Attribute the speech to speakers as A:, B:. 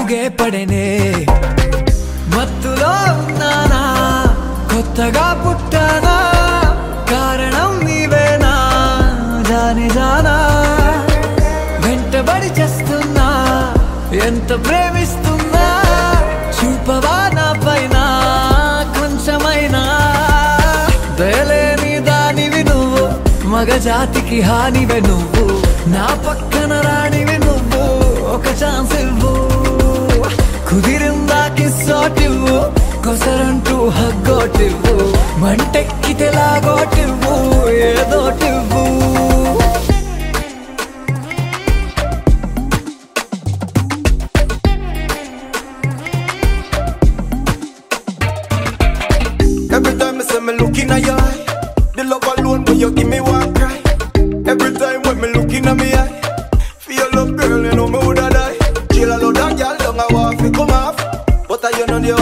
A: వెలుగే పడనే మత్తులో ఉన్నానా కొత్తగా పుట్టానా కారణం నీవేనా జాని జానా వెంటబడి చేస్తున్నా ఎంత ప్రేమిస్తున్నా చూపవా నా పైన కొంచెమైనా దయలేని దానివి నువ్వు మగ జాతికి హానివే నువ్వు నా పక్కన రానివి నువ్వు ఒక ఛాన్స్ ఇవ్వు కుదిరిందా కిస్సోటివ్వు కొసరంటూ హగ్గోటివ్వు మంటెక్కితే లాగోటివ్వు ఏదోటివ్వు
B: Every time I say me looking at you,